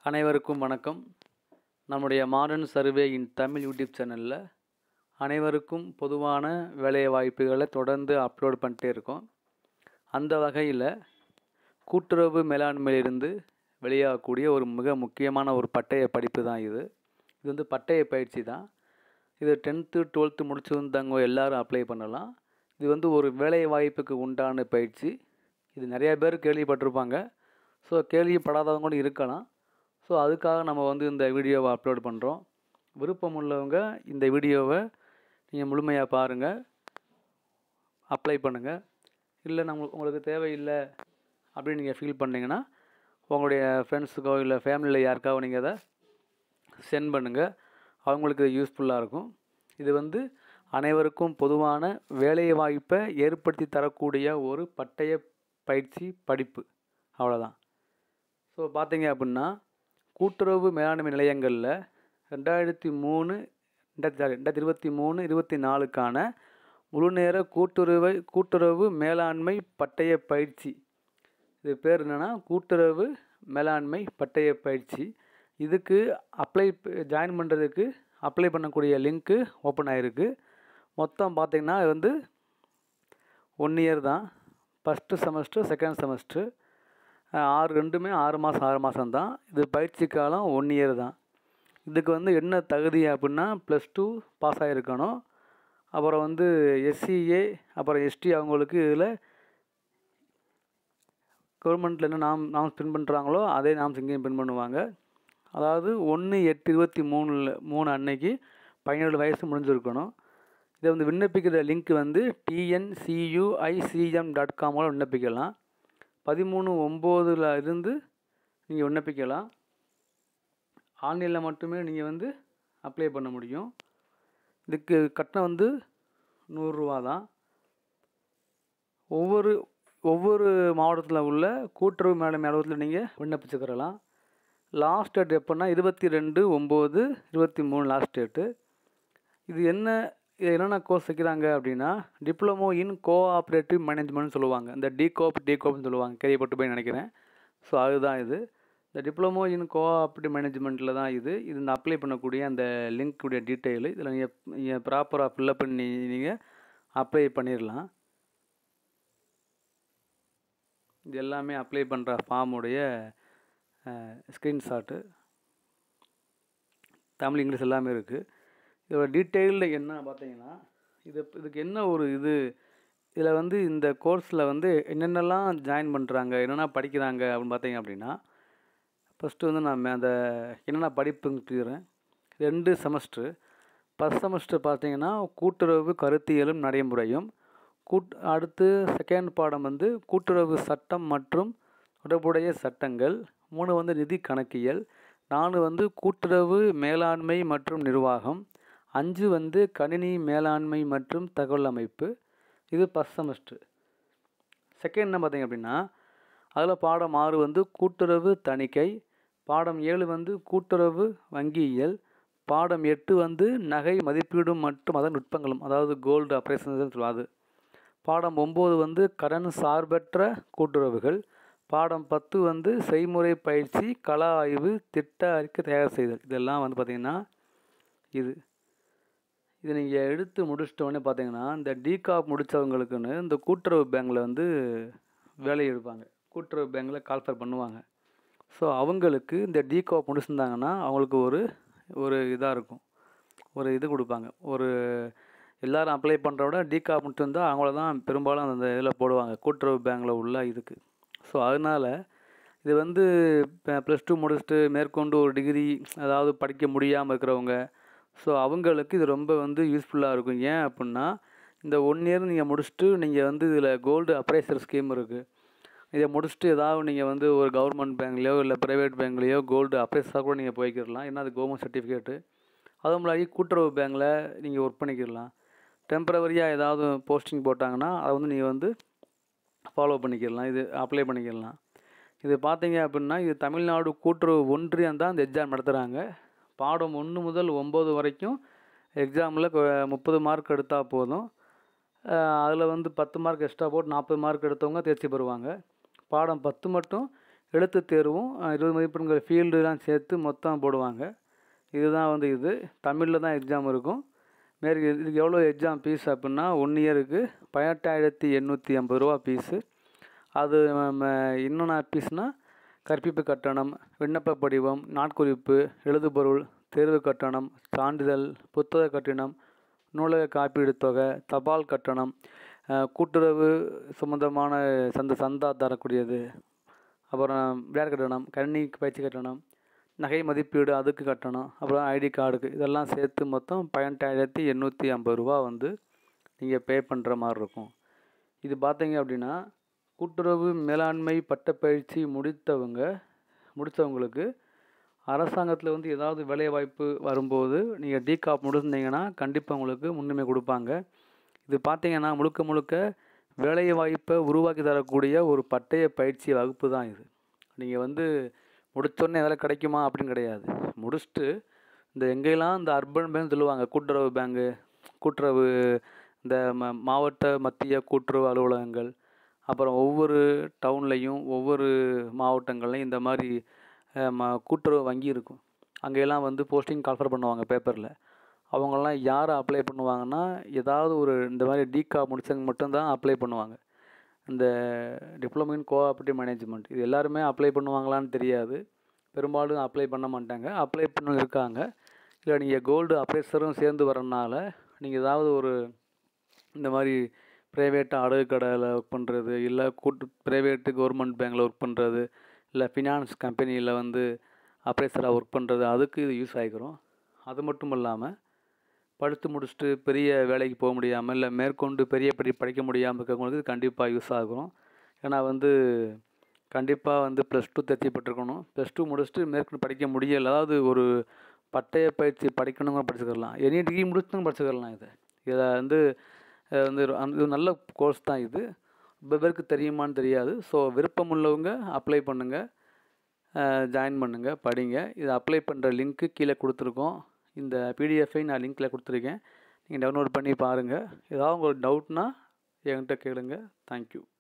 அனைவருக்கும் வணக்கம் நம்முடைய modern survey in Tamil YouTube சேனலில் அனைவருக்கும் பொதுவான வேலை வாய்ப்புகளை தொடர்ந்து அப்லோட் பண்ணிட்டே இருக்கோம் அந்த வகையில் கூட்டுறவு மேலாண்மையிலிருந்து வெளியாகக்கூடிய ஒரு மிக முக்கியமான ஒரு பட்டய படிப்பு தான் இது இது வந்து பட்டய பயிற்சி தான் இது டென்த்து டுவெல்த்து முடிச்சிருந்தவங்க எல்லாரும் அப்ளை பண்ணலாம் இது வந்து ஒரு வேலை வாய்ப்புக்கு உண்டான பயிற்சி இது நிறைய பேர் கேள்விப்பட்டிருப்பாங்க ஸோ கேள்விப்படாதவங்க கூட இருக்கலாம் ஸோ அதுக்காக நம்ம வந்து இந்த வீடியோவை அப்லோட் பண்ணுறோம் விருப்பம் உள்ளவங்க இந்த வீடியோவை நீங்கள் முழுமையாக பாருங்கள் அப்ளை பண்ணுங்கள் இல்லை நம்ம உங்களுக்கு தேவையில்லை அப்படின்னு நீங்கள் ஃபீல் பண்ணீங்கன்னா உங்களுடைய ஃப்ரெண்ட்ஸுக்கோ இல்லை ஃபேமிலியில் யாருக்காவோ நீங்கள் அதை சென்ட் பண்ணுங்கள் அவங்களுக்கு இது யூஸ்ஃபுல்லாக இருக்கும் இது வந்து அனைவருக்கும் பொதுவான வேலை வாய்ப்பை ஏற்படுத்தி தரக்கூடிய ஒரு பட்டய பயிற்சி படிப்பு அவ்வளோதான் ஸோ பார்த்தீங்க அப்படின்னா கூட்டுறவு மேலாண்மை நிலையங்களில் ரெண்டாயிரத்தி மூணு ரெண்டாயிரத்தி சாரி ரெண்டாயிரத்தி இருபத்தி மூணு இருபத்தி நாலுக்கான முழுநேர கூட்டுறவை கூட்டுறவு மேலாண்மை பட்டய பயிற்சி இது பேர் என்னென்னா கூட்டுறவு மேலாண்மை பட்டய பயிற்சி இதுக்கு அப்ளை ஜாயின் பண்ணுறதுக்கு அப்ளை பண்ணக்கூடிய லிங்க்கு ஓப்பன் ஆகிருக்கு மொத்தம் பார்த்திங்கன்னா இது வந்து ஒன் இயர் தான் ஃபஸ்ட்டு செமஸ்டர் செகண்ட் செமஸ்டர் ஆறு ரெண்டுமே ஆறு மாதம் ஆறு மாதம் தான் இது பயிற்சி காலம் ஒன் இயர் தான் இதுக்கு வந்து என்ன தகுதி அப்படின்னா ப்ளஸ் டூ பாஸ் ஆகிருக்கணும் அப்புறம் வந்து எஸ்சிஏ அப்புறம் எஸ்டி அவங்களுக்கு இதில் கவர்மெண்ட்டில் என்ன நாம் நாம் பின் பண்ணுறாங்களோ அதே நாம்ஸ் இங்கேயும் பின் பண்ணுவாங்க அதாவது ஒன்று எட்டு இருபத்தி மூணில் மூணு அன்னைக்கு பதினேழு வயசு முடிஞ்சிருக்கணும் இதை வந்து விண்ணப்பிக்கிற லிங்க் வந்து டிஎன்சியூஐசிஎம் டாட் காமோட விண்ணப்பிக்கலாம் பதிமூணு ஒம்போதில் இருந்து நீங்கள் விண்ணப்பிக்கலாம் ஆன்லைனில் மட்டுமே நீங்கள் வந்து அப்ளை பண்ண முடியும் இதுக்கு கட்டணம் வந்து நூறுரூவா தான் ஒவ்வொரு ஒவ்வொரு மாவட்டத்தில் உள்ள கூட்டுறவு மேடம் அலுவலகத்தில் நீங்கள் விண்ணப்பிச்சுக்கிறலாம் லாஸ்ட் டேட் எப்போன்னா இருபத்தி ரெண்டு ஒம்பது இருபத்தி மூணு லாஸ்ட் டேட்டு இது என்ன இது என்னென்ன கோர்ஸ் வைக்கிறாங்க அப்படின்னா டிப்ளமோ இன் கோஆப்ரேட்டிவ் மேனேஜ்மெண்ட்னு சொல்லுவாங்க இந்த டிகோப் டிகோப்னு சொல்லுவாங்க கேள்விப்பட்டு போய் நினைக்கிறேன் ஸோ அதுதான் இது இந்த டிப்ளமோ இன் கோஆப்ரேட்டிவ் மேனேஜ்மெண்ட்டில் தான் இது இது இந்த அப்ளை பண்ணக்கூடிய அந்த லிங்க்குடைய டீட்டெயிலு இதில் நீங்கள் நீங்கள் ப்ராப்பராக ஃபில்லப் பண்ணி நீங்கள் அப்ளை பண்ணிடலாம் இது எல்லாமே அப்ளை பண்ணுற ஃபார்முடைய ஸ்க்ரீன்ஷாட்டு தமிழ் இங்கிலீஷ் எல்லாமே இருக்குது இதோட டீட்டெயிலில் என்ன பார்த்தீங்கன்னா இது இதுக்கு என்ன ஒரு இது இதில் வந்து இந்த கோர்ஸில் வந்து என்னென்னலாம் ஜாயின் பண்ணுறாங்க என்னென்ன படிக்கிறாங்க அப்படின்னு பார்த்தீங்க அப்படின்னா ஃபஸ்ட்டு வந்து நான் அந்த என்னென்ன படிப்புங்கிறேன் ரெண்டு செமஸ்டரு ஃபஸ்ட் செமஸ்டர் பார்த்தீங்கன்னா கூட்டுறவு கருத்தியலும் நடைமுறையும் கூட் அடுத்து செகண்ட் பாடம் வந்து கூட்டுறவு சட்டம் மற்றும் தொடர்புடைய சட்டங்கள் மூணு வந்து நிதி கணக்கியல் நாலு வந்து கூட்டுறவு மேலாண்மை மற்றும் நிர்வாகம் அஞ்சு வந்து கணினி மேலாண்மை மற்றும் தகவல் அமைப்பு இது ஃபஸ்ட் செமஸ்டர் செகண்ட் என்ன பார்த்தீங்க அப்படின்னா அதில் பாடம் ஆறு வந்து கூட்டுறவு தணிக்கை பாடம் ஏழு வந்து கூட்டுறவு வங்கியியல் பாடம் எட்டு வந்து நகை மதிப்பீடு மற்றும் அதன் நுட்பங்களும் அதாவது கோல்டு ஆப்ரேஷன்ஸ் சொல்லுவாது பாடம் ஒம்பது வந்து கடன் சார்பற்ற கூட்டுறவுகள் பாடம் பத்து வந்து செய்முறை பயிற்சி கள ஆய்வு திட்ட அறிக்கை தயார் செய்தல் இதெல்லாம் வந்து பார்த்திங்கன்னா இது இது நீங்கள் எடுத்து முடிச்சிட்டோடனே பார்த்தீங்கன்னா இந்த டிகாப் முடித்தவங்களுக்குன்னு இந்த கூட்டுறவு பேங்கில் வந்து வேலை எடுப்பாங்க கூட்டுறவு பேங்கில் கால்ஃபர் பண்ணுவாங்க ஸோ அவங்களுக்கு இந்த டிகாப் முடிச்சிருந்தாங்கன்னா அவங்களுக்கு ஒரு ஒரு இதாக இருக்கும் ஒரு இது கொடுப்பாங்க ஒரு எல்லோரும் அப்ளை பண்ணுற விட டிகாப் முடிச்சிருந்தால் அவங்கள தான் பெரும்பாலும் அந்த இதில் போடுவாங்க கூட்டுறவு பேங்கில் உள்ள இதுக்கு ஸோ அதனால் இது வந்து ப்ளஸ் டூ முடிச்சுட்டு மேற்கொண்டு ஒரு டிகிரி அதாவது படிக்க முடியாமல் இருக்கிறவங்க ஸோ அவங்களுக்கு இது ரொம்ப வந்து யூஸ்ஃபுல்லாக இருக்கும் ஏன் அப்படின்னா இந்த ஒன் இயர் நீங்கள் முடிச்சுட்டு நீங்கள் வந்து இதில் கோல்டு அப்ரைசர் ஸ்கீம் இருக்குது இதை முடிச்சுட்டு ஏதாவது நீங்கள் வந்து ஒரு கவர்மெண்ட் பேங்க்லேயோ இல்லை ப்ரைவேட் பேங்க்லேயோ கோல்டு அப்ரைஸாக கூட நீங்கள் போய்க்கிடலாம் ஏன்னா அது கவர்மெண்ட் சர்டிஃபிகேட்டு அதுவும் முன்னாடி கூட்டுறவு பேங்கில் நீங்கள் ஒர்க் பண்ணிக்கிடலாம் டெம்பரவரியாக ஏதாவது போஸ்டிங் போட்டாங்கன்னா அதை வந்து நீங்கள் வந்து ஃபாலோ பண்ணிக்கிடலாம் இது அப்ளை பண்ணிக்கிடலாம் இது பார்த்தீங்க அப்படின்னா இது தமிழ்நாடு கூட்டுறவு ஒன்றியம் தான் இந்த எக்ஸாம் நடத்துகிறாங்க பாடம் ஒன்று முதல் ஒம்பது வரைக்கும் எக்ஸாமில் முப்பது மார்க் எடுத்தால் போதும் அதில் வந்து பத்து மார்க் எக்ஸ்ட்ரா போட்டு நாற்பது மார்க் எடுத்தவங்க தேர்ச்சி பெறுவாங்க பாடம் பத்து மட்டும் எழுத்துத் தேர்வும் அஹ், இருபது மதிப்பெண்கள் ஃபீல்டுலாம் சேர்த்து மொத்தம் போடுவாங்க இதுதான் வந்து இது தமிழில் தான் எக்ஸாம் இருக்கும் மேற்கு இதுக்கு எவ்வளோ எக்ஸாம் ஃபீஸ் அப்படின்னா ஒன் இயருக்கு பதினெட்டாயிரத்தி எண்ணூற்றி ஐம்பது ரூபா ஃபீஸு அது நம்ம என்னென்ன ஃபீஸ்னால் கற்பிப்பு கட்டணம் விண்ணப்ப படிவம் நாட்குறிப்பு எழுதுபொருள் தேர்வு கட்டணம் சான்றிதழ் புத்தக கட்டணம் நூலக காப்பீடு தொகை தபால் கட்டணம் அஹ், கூட்டுறவு சம்மந்தமான சந்த சந்தா தரக்கூடியது அப்புறம் விளையாட்டு கட்டணம் கணினி பயிற்சி கட்டணம் நகை மதிப்பீடு அதுக்கு கட்டணம் அப்புறம் ஐடி கார்டுக்கு இதெல்லாம் சேர்த்து மொத்தம் பதினெட்டாயிரத்தி எண்ணூற்றி ஐம்பது ரூபா வந்து நீங்கள் பே பண்ணுற மாதிரி இருக்கும் இது பார்த்தீங்க அப்படின்னா கூட்டுறவு மேலாண்மை பட்டப்பயிற்சி முடித்தவங்க முடித்தவங்களுக்கு அரசாங்கத்தில் வந்து ஏதாவது வேலைவாய்ப்பு வரும்போது நீங்கள் டிகாப் முடிச்சிருந்தீங்கன்னா கண்டிப்பாக உங்களுக்கு முன்னுரிமை கொடுப்பாங்க இது பார்த்தீங்கன்னா முழுக்க முழுக்க வேலைவாய்ப்பை உருவாக்கி தரக்கூடிய ஒரு பட்டய பயிற்சி வகுப்பு தான் இது நீங்கள் வந்து முடிச்சோடனே வேலை கிடைக்குமா அப்படின்னு கிடையாது முடிச்சுட்டு இந்த எங்கெல்லாம் இந்த அர்பன் பேங்க் சொல்லுவாங்க கூட்டுறவு பேங்கு கூட்டுறவு இந்த ம மாவட்ட மத்திய கூட்டுறவு அலுவலகங்கள் அப்புறம் ஒவ்வொரு டவுன்லேயும் ஒவ்வொரு மாவட்டங்கள்லையும் இந்த மாதிரி அஹ், ம கூட்டுறவு வங்கி இருக்கும் அங்கெல்லாம் வந்து போஸ்டிங் கால்ஃபர் பண்ணுவாங்க பேப்பரில் அவங்கெல்லாம் யாரை அப்ளை பண்ணுவாங்கன்னா ஏதாவது ஒரு இந்த மாதிரி டிகா முடிச்சவங்க மட்டும்தான் அப்ளை பண்ணுவாங்க இந்த டிப்ளமோ இன் கோஆப்ரேட்டிவ் மேனேஜ்மெண்ட் இது எல்லாருமே அப்ளை பண்ணுவாங்களான்னு தெரியாது பெரும்பாலும் அப்ளை பண்ண மாட்டாங்க அப்ளை பண்ண இருக்காங்க இல்லை நீங்கள் கோல்டு அப்ரைசரும் சேர்ந்து வரனால நீங்கள் ஏதாவது ஒரு இந்த மாதிரி ப்ரைவேட் அடகு கடையில் ஒர்க் பண்ணுறது இல்லை கூட்டு ப்ரைவேட்டு கவர்மெண்ட் பேங்க்கில் ஒர்க் பண்ணுறது இல்லை ஃபினான்ஸ் கம்பெனியில் வந்து அப்ரைசராக ஒர்க் பண்ணுறது அதுக்கு இது யூஸ் ஆகிக்கிறோம் அது மட்டும் இல்லாமல் படித்து முடிச்சுட்டு பெரிய வேலைக்கு போக முடியாமல் இல்லை மேற்கொண்டு பெரிய படி படிக்க முடியாமல் இருக்கிறவங்களுக்கு இது கண்டிப்பாக யூஸ் ஆகும் ஏன்னா வந்து கண்டிப்பாக வந்து ப்ளஸ் டூ தேர்ச்சி பெற்றிருக்கணும் ப்ளஸ் டூ முடிச்சுட்டு மேற்கொண்டு படிக்க முடியலை அதாவது ஒரு பட்டய பயிற்சி படிக்கணுங்க படிச்சுக்கலாம் எனி டிகிரி முடிச்சும் படிச்சுக்கலாம் இதை இதை வந்து அஹ் வந்து ஒரு- அந்த- இது நல்ல கோர்ஸ் தான் இது ரொம்ப பேருக்கு தெரியுமான்னு தெரியாது ஸோ விருப்பம் உள்ளவங்க அப்ளை பண்ணுங்கள் ஜாயின் பண்ணுங்கள் படிங்க இதை அப்ளை பண்ணுற லிங்க்கு கீழே கொடுத்துருக்கோம் இந்த பிடிஎஃபை நான் லிங்க்கில் கொடுத்துருக்கேன் நீங்கள் டவுன்லோட் பண்ணி பாருங்கள் ஏதாவது உங்களுக்கு டவுட்னா என்கிட்ட கேளுங்க தேங்க்யூ